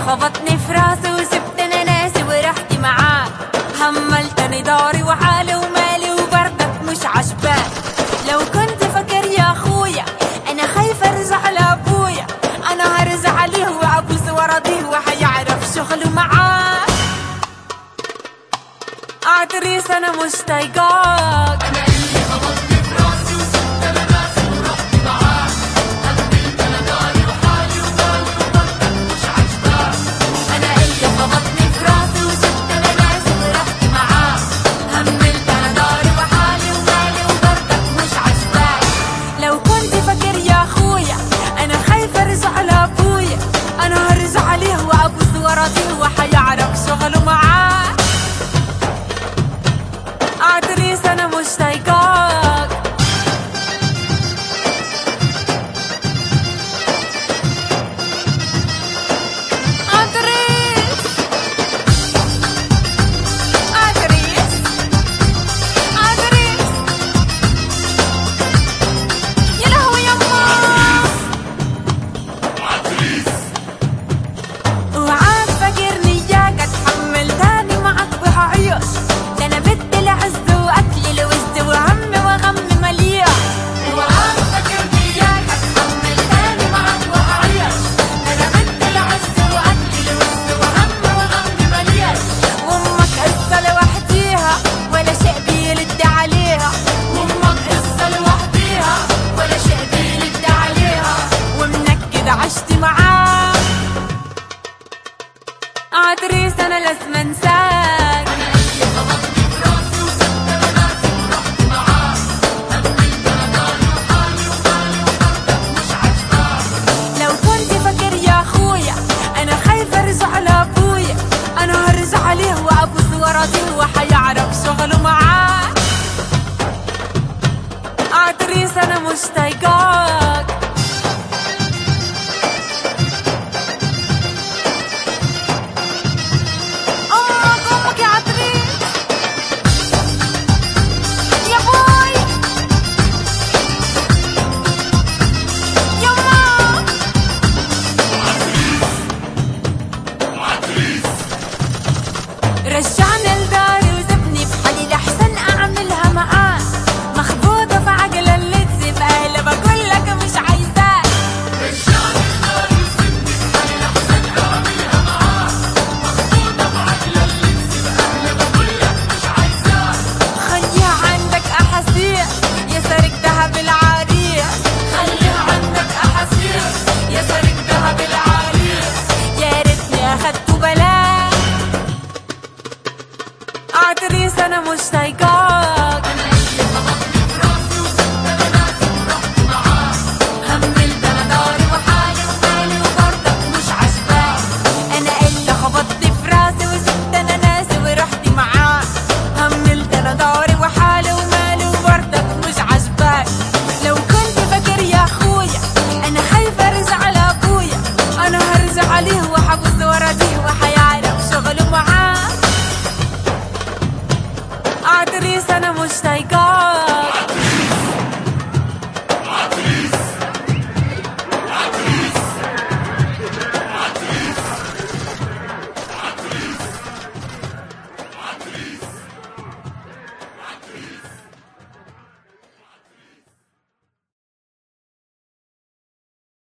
خبطني في راسي وسبت انا ناسي ورحت معاك هملتني داري وحالي ومالي وبردك مش عجباك لو كنت فاكر يا اخويا انا خايفه ارجع لابويا انا هرجع عليه وابوس وراضيه وحيعرف شغله معاك اعتريس انا مش طايقاك انا اللي خبطني في راسي وسبت انا ناسي ورحت معاك هملت انا داري وحالي ومالي وبردك مش عجباك لو كنت فاكر يا اخويا انا خايفه ارجع لابويا انا هرجع عليه وابوس وراضيه وحيعرف شغله معاه اعتريس انا مش طايقاك اعتريس اعتريس اعتريس يا لهوي يما وعاد فاكرني ياك اتحمل تاني معك وهعيش ده انا بدي العز واكل الوز وهم وغم مليان وعاد فاكرني ياك اتحمل تاني معك وهعيش ده انا بدي العز واكل الوز وهم وغم مليان وامك قصه لوحديها ولا شيء بيلد عليها وامك قصه لوحديها ولا شيء بيلد عليها ومنكد عشت معاك عتريس انا لازم انساك لو كنت فاكر يا اخويا انا خايفه ارجع لابويا انا هرجع عليه وابوس وراضيه وحيعرف شغله معاه عتريس انا مش طايقاك